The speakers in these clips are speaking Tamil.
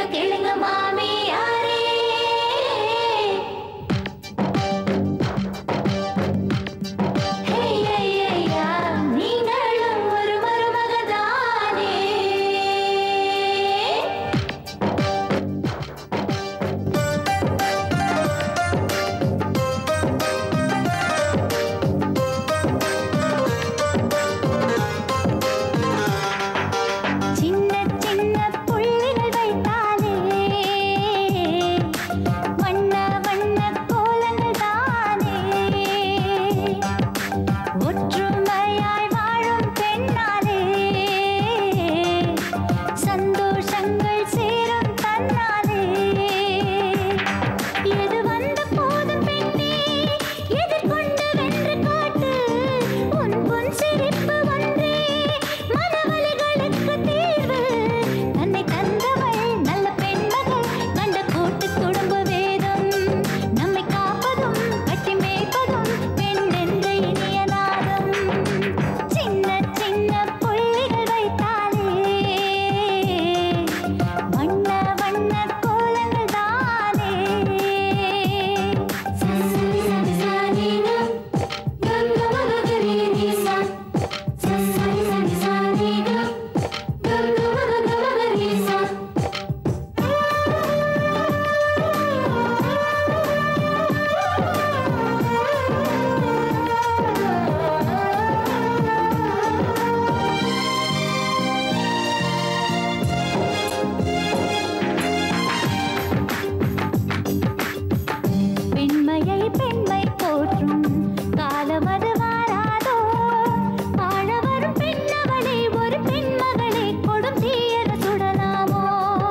கேளுங்க மாமியாரே ஹே, ஹே, ஹே, யா, நீங்களும் ஒரு மருமகதானே சின்ன சின்ன புள்ளிகள் வைத்தாலே வண்ண வண்ண கோலங்கள் தானே ஒற்றுமையாய் வாழும் பெண்ணாலே சந்தோஷங்கள் சேரும் தன்னாலே எது வந்த போதும் பெண்ணே எதிர்கொண்டு வென்று காட்டு உன் பொன் சிரிப்பு ஒன்றே மனவலிகளுக்கு தீர்வு தன்னை தந்தவள் நல்ல பெண்மகள் கண்ட கூட்டு குடும்ப வேதம் நம்மை காப்பதும் கட்டி மேய்ப்பதும் பெண் என்ற இனிய நாதம் சின்ன சின்ன புள்ளிகள் வைத்தாலே வண்ண வண்ண கோலங்கள் தானே சரி சரி சாரினா கங்க மகரி நீசா சரி சரி சாரினா கங்க மகரி சா பெண்மையை பெண்மை போற்றும் காலம் அது வாராதோ வாழ வரும் பெண்ணவளை ஒரு பெண்மகளை கொடும் தீயன சுடலாமோ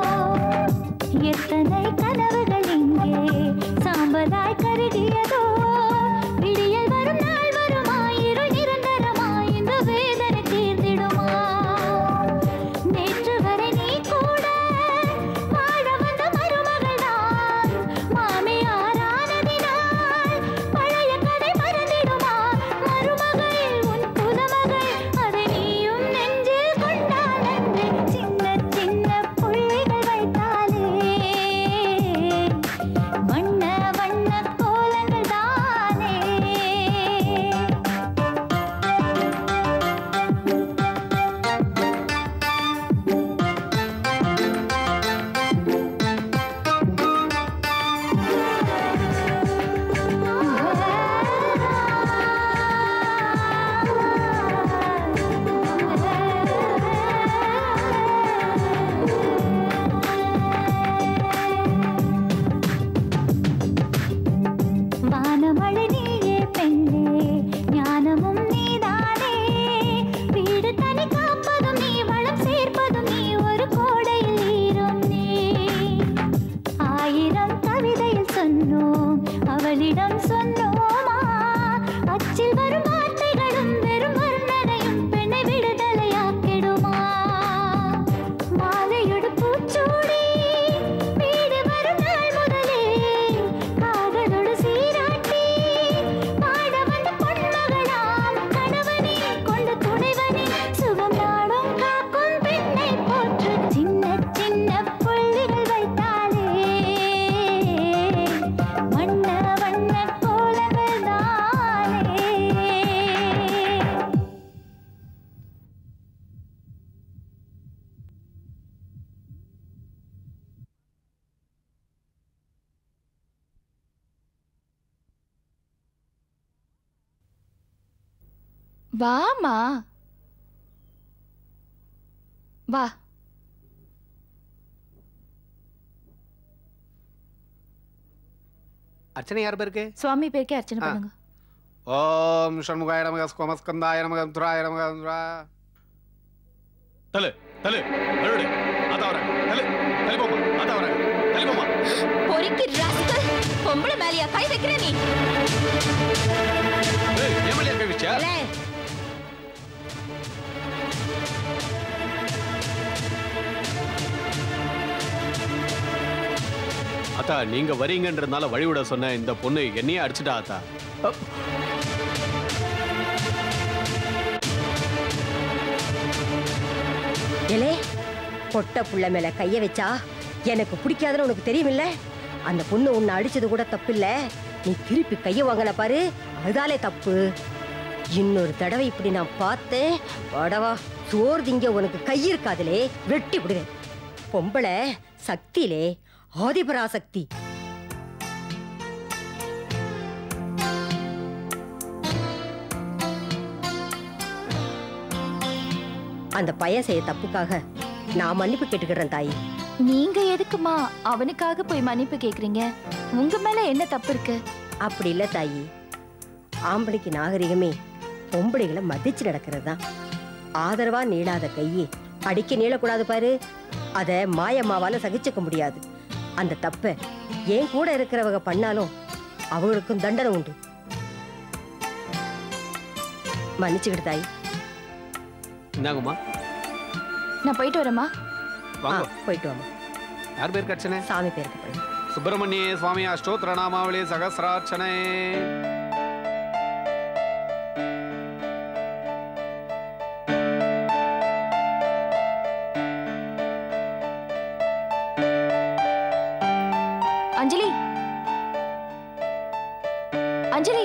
எத்தனை கனவுகள் இங்கே சாம்பலாய் கருகியதோ விடியல் வரும் நாள் வருமா இருள் நிரந்தரமா இந்த வேதனை தீர்ந்திடுமா நேற்று வரை நீ கூட வாழ வந்த மருமகள்தான் மாமியாரானதினால் பழைய கதை மறந்திடுமா மருமகள் உன் புலமகள் அதை நீயும் நெஞ்சில் கொண்டால் நன்று சின்ன சின்ன புள்ளிகள் வைத்தாலே வண்ண வண்ண கோலங்கள் தானே வானமழை நீயே பெண்ணே ஞானமும் நீதானே வீடு தனி காப்பதும் நீ வளம் சேர்ப்பதும் நீ ஒரு கோடையில் ஈரும் நீ ஆயிரம் கவிதையில் சொன்னோம் அவளிடம் சொன்னோமா அச்சில் வரும் வார்த்தைகளும் வெறும் வர்ணனையும் பெண்ணை விடுதலையாக்கிடுமா மாலையொடு பூச்சூடி வீடு வரும் நாள் முதலே காதலோடு சீராட்டி பாட வந்த பொன்மகளாம் கணவனே கொண்ட துணைவனே சுகம் நாடும் காக்கும் பெண்ணை போற்று சின்ன சின்ன புள்ளிகள் வைத்தாலே வண்ண வண்ண கோலங்கள் தானே வாமா வா அர்ச்சனை யார் பேருக்கு சுவாமி பேருக்கே அர்ச்சனை ஆ. பண்ணுங்க ஓம் ஷண்முகாய நமக ஸ்கோமஸ்கந்தாய நமக துராய நமக துரா தலு தலு மறுபடி அதான் வரேன் தலு தலி போமா அதான் வரேன் தலி போமா பொறுக்கி ராஸ்கல் பொம்பளை மேலையா கை வைக்கிற நீ ஏய் ஏமலியா கை வச்சா அத்தா நீங்க வரீங்கன்றதுனால வழிவிட சொன்ன இந்த பொண்ணு என்னையே அடிச்சிட்டா அத்தா அ, எலே பொட்ட புள்ள மேல கைய வச்சா எனக்கு பிடிக்காதுன்னு உனக்கு தெரியுமில்ல அந்த பொண்ணு உன்னை அடிச்சது கூட தப்பில்ல நீ திருப்பி கைய வாங்கின பாரு அதுதாலே தப்பு இன்னொரு தடவை இப்படி நான் பார்த்தேன் வடவா சோறு திங்க உனக்கு கை இருக்காதுலே வெட்டி விடுவேன் பொம்பளை சக்தியிலே ஆதிபராசக்தி அந்த பையன் செய்ய தப்புக்காக நான் மன்னிப்பு கேட்டுக்கிறேன் தாயி நீங்க எதுக்குமா அவனுக்காக போய் மன்னிப்பு கேக்குறீங்க உங்க மேல என்ன தப்பு இருக்கு அப்படி இல்ல தாயி ஆம்பளைக்கு நாகரிகமே பொம்பளைகளை மதிச்சு நடக்கிறது தான் ஆதரவா நீளாத கையே அடிக்க நீளக்கூடாது பாரு அத மாயம்மாவால சகிச்சுக்க முடியாது அந்த தப்ப ஏன் கூட இருக்கிறவங்க பண்ணாலும் அவங்களுக்கும் தண்டனை உண்டு மன்னிச்சுக்கிட்டு தாயி இந்தாங்கம்மா நான் போயிட்டு வரேம்மா ஆ, வாங்க போயிட்டு வாமா யார் பேர் கட்சனே சாமி பேருக்கு போய் சுப்பிரமணிய சுவாமி அஷ்டோத்திர நாமாவளி சகசிராட்சணே அஞ்சலி அஞ்சலி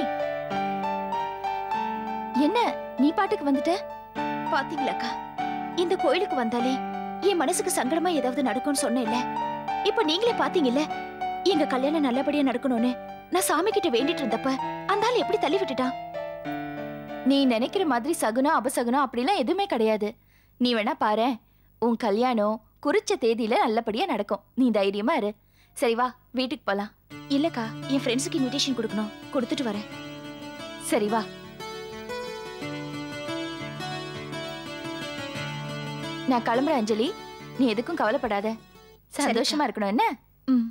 என்ன நீ பாட்டுக்கு வந்துட்ட பாத்தீங்களாக்கா இந்த கோயிலுக்கு வந்தாலே என் மனசுக்கு சங்கடமா ஏதாவது நடக்கும்னு சொன்னேன்ல இப்ப நீங்களே பாத்தீங்கல்ல எங்க கல்யாணம் நல்லபடியா நடக்கணும்னு நான் சாமி கிட்ட வேண்டிட்டு இருந்தப்ப அந்த ஆள் எப்படி தள்ளி விட்டுட்டான் நீ நினைக்கிற மாதிரி சகுனம் அபசகுனம் அப்படிலாம் எதுவுமே கிடையாது நீ வேணா பாரு உன் கல்யாணம் குறிச்ச தேதியில நல்லபடியா நடக்கும் நீ தைரியமா இரு சரி வா வீட்டுக்கு போலாம் இல்லக்கா என் ஃப்ரெண்ட்ஸுக்கு இன்விடேஷன் கொடுக்கணும் கொடுத்துட்டு வரேன் சரி வா நான் கிளம்புறேன் அஞ்சலி நீ எதுக்கும் கவலைப்படாத சந்தோஷமா இருக்கணும் என்ன ம்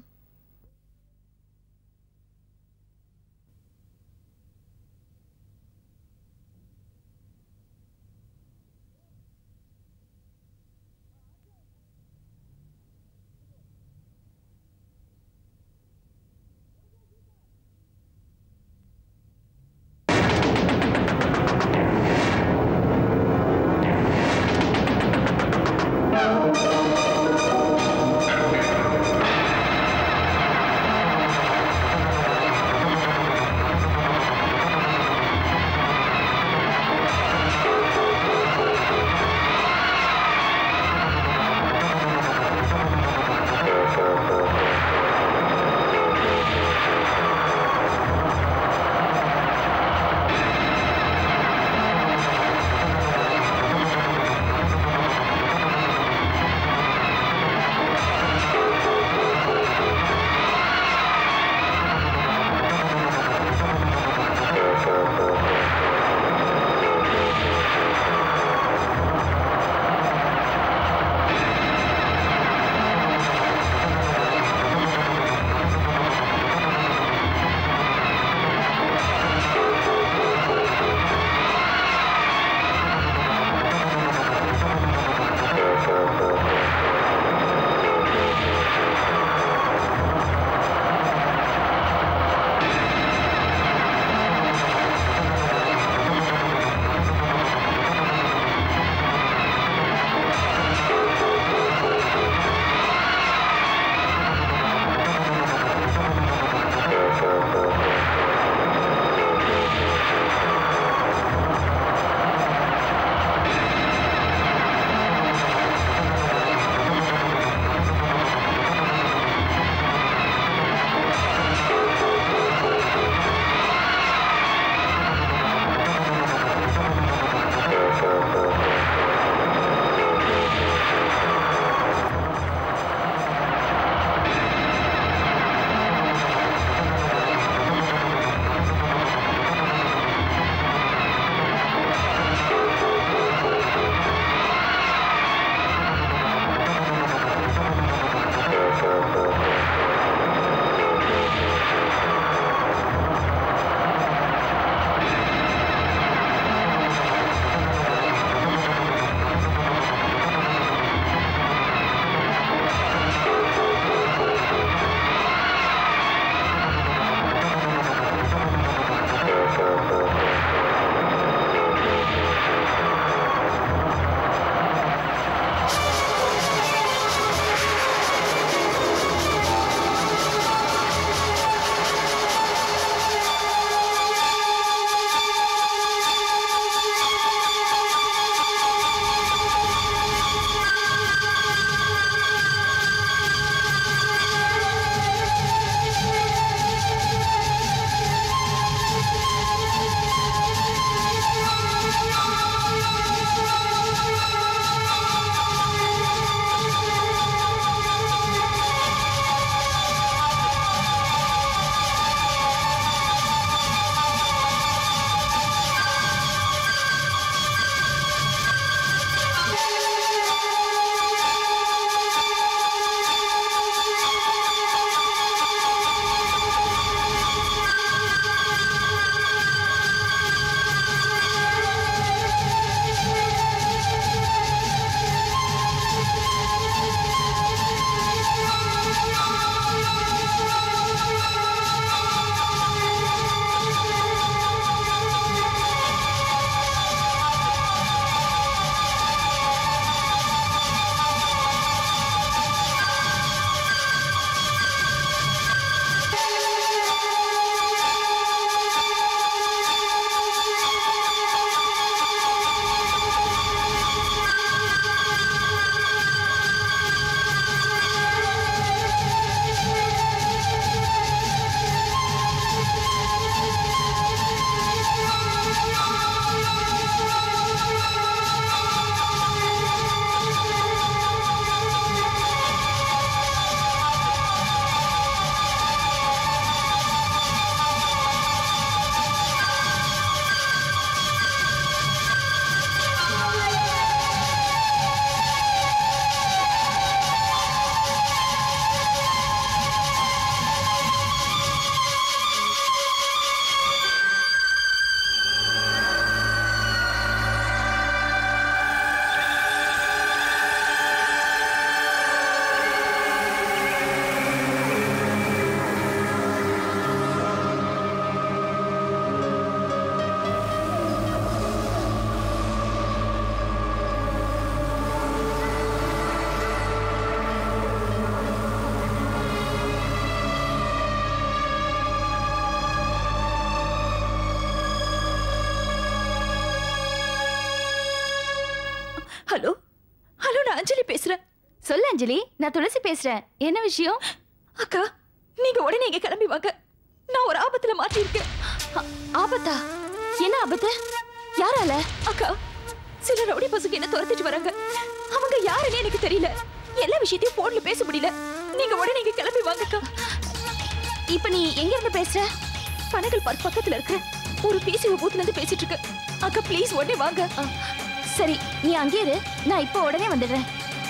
ஹலோ ஹலோ நான் அஞ்சலி பேசுறேன் சொல்லு அஞ்சலி நான் துளசி பேசுறேன் என்ன விஷயம் அக்கா நீங்க உடனே இங்க கிளம்பி வாங்க நான் ஒரு ஆபத்துல மாட்டியிருக்கேன் ஆ- ஆபத்தா என்ன ஆபத்து யாரால அக்கா சில ரவுடி பசங்க என்ன துரத்திட்டு வராங்க அவங்க யாருன்னு எனக்கு தெரியல எல்லா விஷயத்தையும் போன்ல பேச முடியல நீங்க உடனே இங்க கிளம்பி வாங்க அக்கா இப்ப நீ எங்க இருந்து பேசுற பனகல் பார்க் பக்கத்துல இருக்க ஒரு பேசி பூத்துல இருந்து பேசிட்டு இருக்க அக்கா ப்ளீஸ் உடனே வாங்க ஆ, சரி நீ அங்கே இரு நான் இப்போ உடனே வந்துடுறேன்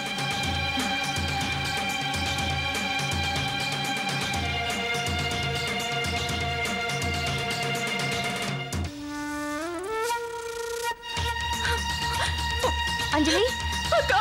அஞ்சலி அக்கா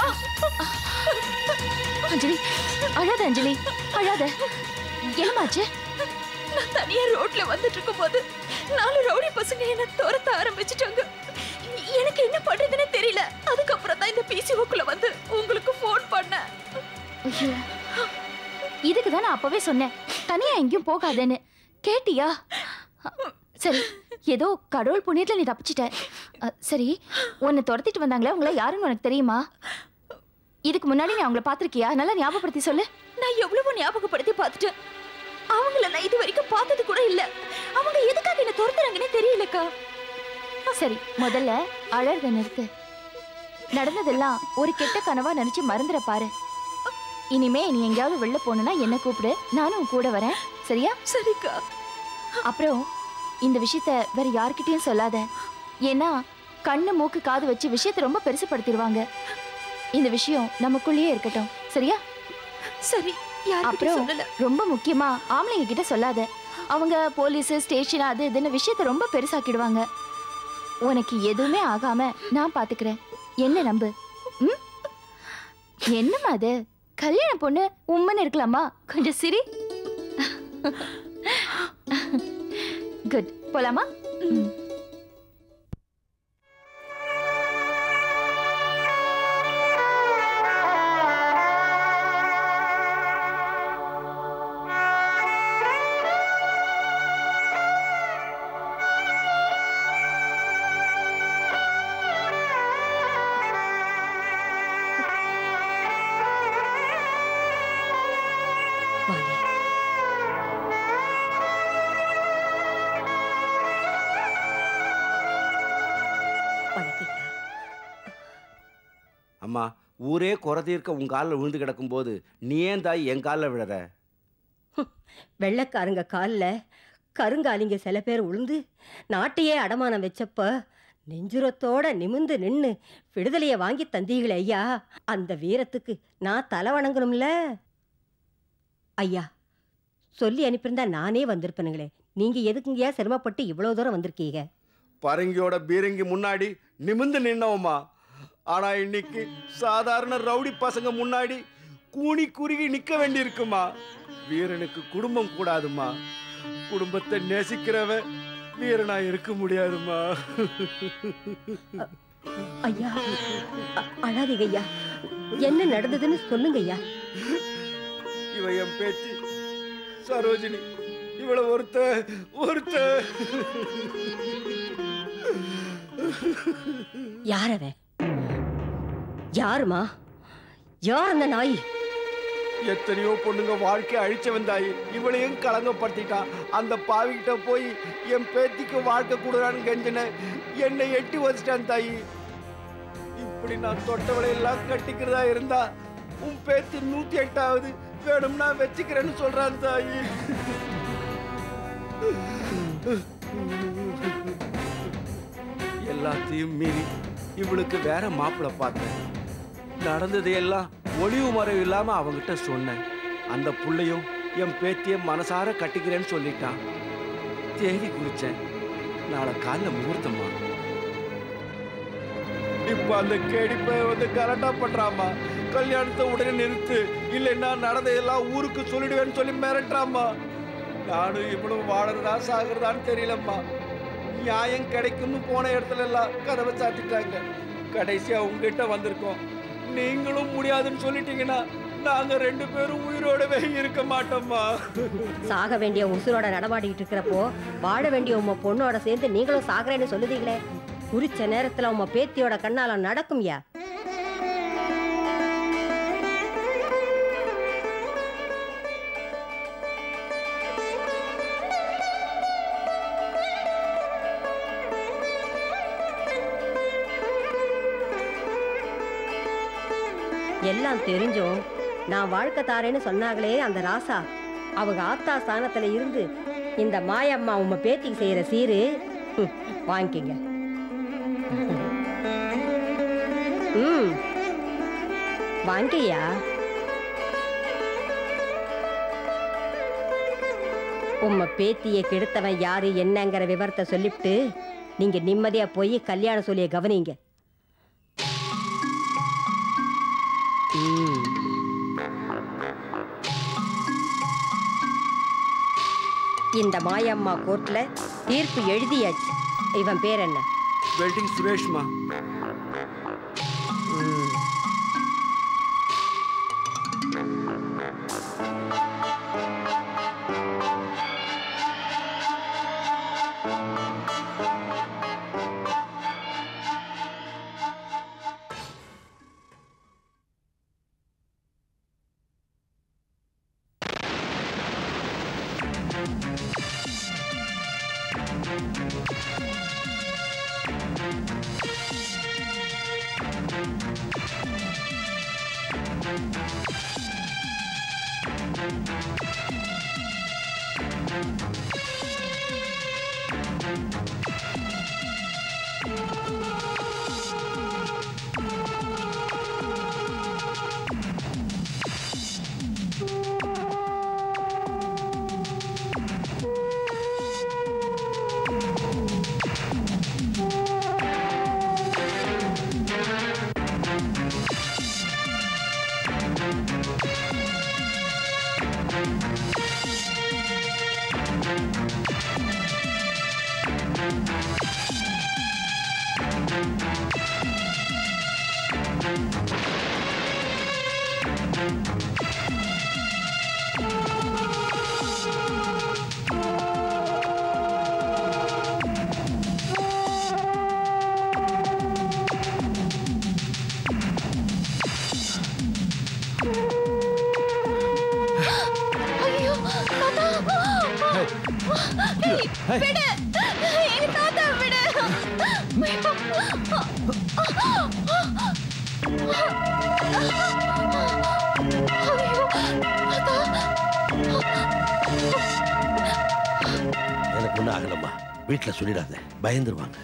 அஞ்சலி அழாத அஞ்சலி அழாத என்னமாச்சு நான் தனியா ரோட்ல வந்துட்டு இருக்கும்போது நாலு ரவுடி பசங்க என்ன துரத்த ஆரம்பிச்சிட்டாங்க எனக்கு என்ன பண்றதுன்னு தெரியல அதுக்கப்புறம் தான் இந்த பிசிஓக்குள்ள வந்து உங்களுக்கு ஃபோன் பண்ணேன் ஐயோ இதுக்கு தான் நான் அப்பவே சொன்னேன் தனியா எங்கேயும் போகாதேன்னு கேட்டியா சரி ஏதோ கடவுள் புண்ணியத்துல நீ தப்பிச்சிட்ட அ, சரி உன்னை துரத்திட்டு வந்தாங்களே உங்களை யாருன்னு உனக்கு தெரியுமா இதுக்கு முன்னாடி நீ அவங்கள பாத்திருக்கியா நல்லா ஞாபகப்படுத்தி சொல்லு நான் எவ்வளவோ ஞாபகப்படுத்தி பார்த்துட்டேன் அவங்கள நான் இது வரைக்கும் பார்த்தது கூட இல்ல அவங்க எதுக்காக என்ன துரத்துறாங்கன்னே தெரியலக்கா சரி முதல்ல அழறத நிறுத்து நடந்ததெல்லாம் ஒரு கெட்ட கனவா நினைச்சு மறந்துட பாரு இனிமே நீ எங்கேயாவது வெளில போகணும்னா என்ன கூப்பிடு நானும் உன் கூட வரேன் சரியா சரிக்கா அப்புறம் இந்த விஷயத்த வேற யார்கிட்டயும் சொல்லாத ஏன்னா கண்ணு மூக்கு காது வச்சு விஷயத்தை ரொம்ப பெருசுப்படுத்திடுவாங்க இந்த விஷயம் நமக்குள்ளேயே இருக்கட்டும் சரியா சரி அப்புறம் ரொம்ப முக்கியமா ஆம்பளைங்க கிட்ட சொல்லாத அவங்க போலீஸ் ஸ்டேஷன் அது இதுன்னு விஷயத்தை ரொம்ப பெருசாக்கிடுவாங்க உனக்கு எதுவுமே ஆகாம நான் பாத்துக்கிறேன் என்ன நம்பு ம் என்னம்மா அது கல்யாண பொண்ணு உம்மன்னு இருக்கலாமா கொஞ்சம் சிரி குட் போலாமா ம். வாணி வணக்கம்யா அம்மா ஊரே குறை தீர்க்க உன் காலில் விழுந்து கிடக்கும்போது நீ ஏன் தாய் என் காலில் விழற வெள்ளைக்காரங்க காலில் கருங்காலிங்க சில பேர் உளுந்து நாட்டையே அடமானம் வச்சப்ப நெஞ்சுரத்தோட நிமிந்து நின்னு விடுதலையை வாங்கி தந்தீங்களே ஐயா அந்த வீரத்துக்கு நான் தலை வணங்கணும்ல ஐயா சொல்லி அனுப்பியிருந்தா நானே வந்திருப்பேனுங்களே நீங்க எதுக்குங்கயா சிரமப்பட்டு இவ்வளவு தூரம் வந்திருக்கீங்க பரங்கியோட பீரங்கி முன்னாடி நிமிந்து நின்னவம்மா ஆனா இன்னைக்கு சாதாரண ரவுடி பசங்க முன்னாடி கூனி குறுகி நிக்க வேண்டியிருக்குமா வீரனுக்கு குடும்பம் கூடாதும்மா குடும்பத்தை நேசிக்கிறவன் வீரனா இருக்க முடியாதும்மா ஐயா அ- அழாதீங்க ஐயா என்ன நடந்ததுன்னு சொல்லுங்க ஐயா இவ என் பேத்தி சரோஜினி இவளை ஒருத்த ஒருத்த யார் அவன் யாருமா யார் அந்த நாய் எத்தனையோ பொண்ணுங்க வாழ்க்கை அழிச்சவன் தாயி இவளையும் களங்கப்படுத்திட்டான் அந்த பாவிக்கிட்ட போய் என் பேத்திக்கு வாழ்க்கை கொடுறான்னு கெஞ்சின என்னை எட்டி வச்சிட்டான் தாயி இப்படி நான் தொட்டவளை எல்லாம் கட்டிக்கிறதா இருந்தா உன் பேத்தி நூத்தி எட்டாவது வேணும்னா வச்சுக்கிறேன்னு சொல்றான் தாயி எல்லாத்தையும் மீறி இவளுக்கு வேற மாப்பிள்ளை பார்த்தேன் நடந்ததையெல்லாம் ஒளிவு மறைவு இல்லாம அவங்கிட்ட சொன்னேன் அந்த புள்ளையும் என் பேத்திய மனசார கட்டிக்கிறேன்னு சொல்லிட்டான் தேதி குறிச்சேன் நாளை காலைல முகூர்த்தமா இப்ப அந்த கேடிப்ப வந்து கரெக்டா பண்றாமா கல்யாணத்தை உடனே நிறுத்து இல்லைன்னா நடந்ததெல்லாம் ஊருக்கு சொல்லிடுவேன்னு சொல்லி மிரட்டுறாமா நானும் இவ்வளவு வாழறதா சாகுறதான்னு தெரியலம்மா நியாயம் கிடைக்கும்னு போன இடத்துல எல்லாம் கதவை சாத்திட்டாங்க கடைசியா உங்ககிட்ட வந்திருக்கோம் நீங்களும் முடியாதுன்னு சொல்லிட்டீங்கன்னா நாங்க ரெண்டு பேரும் உயிரோடவே இருக்க மாட்டோம்மா சாக வேண்டிய உசுரோட நடமாடிக்கிட்டு இருக்கிறப்போ வாழ வேண்டிய உம்ம பொண்ணோட சேர்ந்து நீங்களும் சாகுறேன்னு சொல்லுதீங்களே குறிச்ச நேரத்துல உம்ம பேத்தியோட கண்ணால நடக்கும்யா எல்லாம் தெரிஞ்சும் நான் வாழ்க்கை தாரேன்னு சொன்னாங்களே அந்த ராசா அவங்க ஆத்தா ஸ்தானத்துல இருந்து இந்த மாயம்மா உம்ம பேத்திக்கு செய்யற சீரு ஹம், வாங்கிக்கங்க ம் வாங்கியா உம்ம பேத்திய கெடுத்தவன் யாரு என்னங்கிற விவரத்தை சொல்லிவிட்டு நீங்க நிம்மதியா போய் கல்யாண சொல்லிய கவனிங்க ம். இந்த மாயம்மா கோர்ட்ல தீர்ப்பு எழுதியாச்சு இவன் பேர் என்ன வெல்டிங் சுரேஷ்மா ம். ஐயோ தாத்தா ஏய், விடு எங்க தாத்தா விடு எனக்கு ஒன்றும் ஆகலம்மா வீட்டில் சொல்லிடாத பயந்துருவாங்க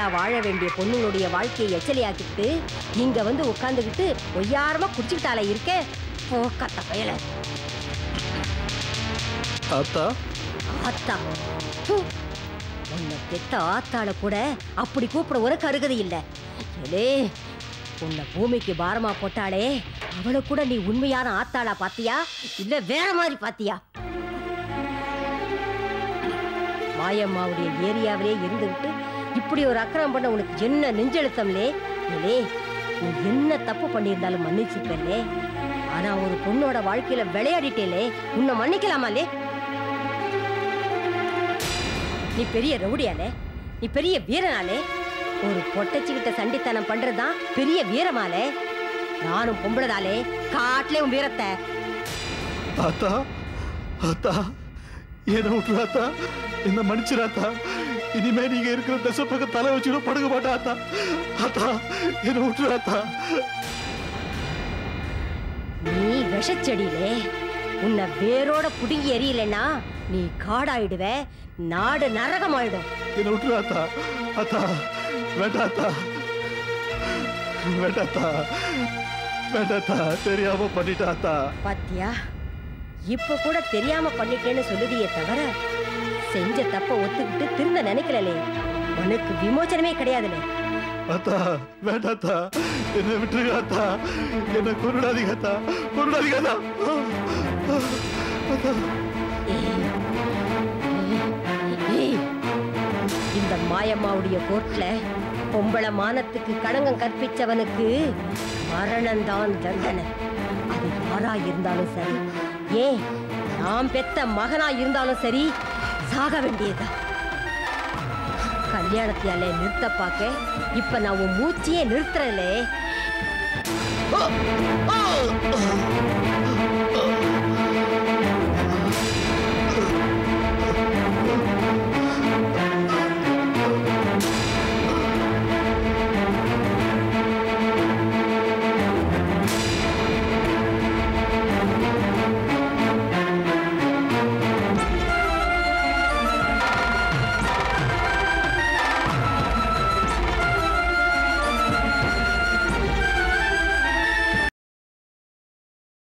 நல்லா வாழ வேண்டிய பொண்ணுங்களுடைய வாழ்க்கையை எச்சலியாக்கிட்டு இங்க வந்து உட்காந்துக்கிட்டு ஒய்யாரமா குடிச்சுக்கிட்டால இருக்க போ கத்த பயல ஆத்தா ஆத்தா ஹு. உன்னை பெத்த ஆத்தாள கூட அப்படி கூப்பிட உனக்கு அருகதை இல்ல ஏலே உன்னை பூமிக்கு பாரமா போட்டாளே அவளை கூட நீ உண்மையான ஆத்தாளா பாத்தியா இல்ல வேற மாதிரி பாத்தியா மாயம்மாவுடைய ஏரியாவிலே இருந்துகிட்டு இப்படி ஒரு அக்கிரமம் பண்ண உனக்கு என்ன நெஞ்செழுத்தம்லே ஏலே நீ என்ன தப்பு பண்ணியிருந்தாலும் மன்னிச்சுப்பேலே ஆனா ஒரு பொண்ணோட வாழ்க்கையில விளையாடிட்டேலே உன்னை மன்னிக்கலாமாலே நீ பெரிய ரவுடியாலே நீ பெரிய வீரனாலே ஒரு பொட்டச்சிக்கிட்ட சண்டித்தனம் பண்றதுதான் பெரிய வீரமாலே நானும் பொம்பளதாலே காட்டிலே உன் வீரத்தை ஆத்தா ஆத்தா என்ன விட்டுறாத்தா என்ன மன்னிச்சிடாத்தா இனிமே நீங்க இருக்கிற தசை பக்கம் தலை வச்சுடும் படுக்க மாட்டா ஆத்தா ஆத்தா என்ன விட்டுறாத்தா நீ விஷச்செடியிலே உன்னை வேரோட புடுங்கி எறியலைன்னா நீ காடாயிடுவ நாடு நரகமாயிடும் என்ன விட்டுறாத்தா அத்தா வேண்டாத்தா வேண்டாத்தா வேண்டாத்தா தெரியாம பண்ணிட்டாத்தா பாத்தியா இப்ப கூட தெரியாம பண்ணிட்டேன்னு சொல்லுதியே தவிர செஞ்ச தப்ப ஒத்துக்கிட்டு திருந்த நினைக்கலலே உனக்கு விமோச்சனமே கிடையாதுலே அத்தா வேண்டாத்தா என்ன விட்டுருக்காத்தா என்ன கொருடாதீங்கத்தா கொருடாதீங்கத்தா அத்தா ஏய், ஏய், இந்த மாயம்மாவுடைய கோர்ட்ல பொம்பளை மானத்துக்கு களங்கம் கற்பிச்சவனுக்கு மரணம்தான் தண்டனை அது யாரா இருந்தாலும் சரி ஏன் நாம் பெத்த மகனா இருந்தாலும் சரி சாக வேண்டியதா கல்யாணத்தையாலே நிறுத்த பார்க்க இப்ப நான் உன் மூச்சியே நிறுத்துறலே